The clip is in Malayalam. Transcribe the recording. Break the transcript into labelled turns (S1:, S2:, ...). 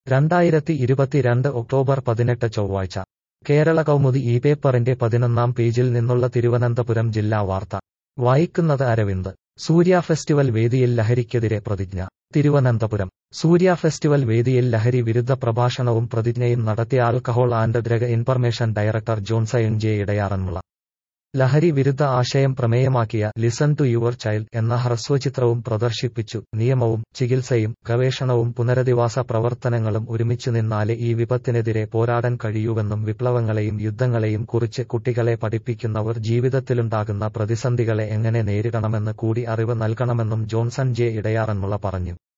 S1: രണ്ടായിരത്തി ഇരുപത്തിരണ്ട് ഒക്ടോബർ പതിനെട്ട് ചൊവ്വാഴ്ച കേരള കൗമുദി ഈ പേപ്പറിന്റെ പതിനൊന്നാം പേജിൽ നിന്നുള്ള തിരുവനന്തപുരം ജില്ലാ വാർത്ത വായിക്കുന്നത് അരവിന്ദ് സൂര്യ ഫെസ്റ്റിവൽ വേദിയിൽ ലഹരിക്കെതിരെ പ്രതിജ്ഞ തിരുവനന്തപുരം സൂര്യ ഫെസ്റ്റിവൽ വേദിയിൽ ലഹരി വിരുദ്ധ പ്രഭാഷണവും പ്രതിജ്ഞയും നടത്തിയ alcohol and drug information director Johnson J Edayaranmula ലഹരി വിരുദ്ധ ആശയം പ്രമേയമാക്കിയ ലിസൺ ടു യുവർ ചൈൽഡ് എന്ന ഹ്രസ്വചിത്രവും പ്രദർശിപ്പിച്ചു നിയമവും ചികിത്സയും ഗവേഷണവും പുനരധിവാസ പ്രവർത്തനങ്ങളും ഒരുമിച്ചു നിന്നാലേ ഈ വിപത്തിനെതിരെ പോരാടാൻ കഴിയൂവെന്നും വിപ്ലവങ്ങളെയും യുദ്ധങ്ങളെയും കുറിച്ച് കുട്ടികളെ പഠിപ്പിക്കുന്നവർ ജീവിതത്തിലുണ്ടാകുന്ന പ്രതിസന്ധികളെ എങ്ങനെ നേരിടണമെന്ന് കൂടി അറിവ് നൽകണമെന്നും ജോൺസൺ ജെ ഇടയാറന്മുള പറഞ്ഞു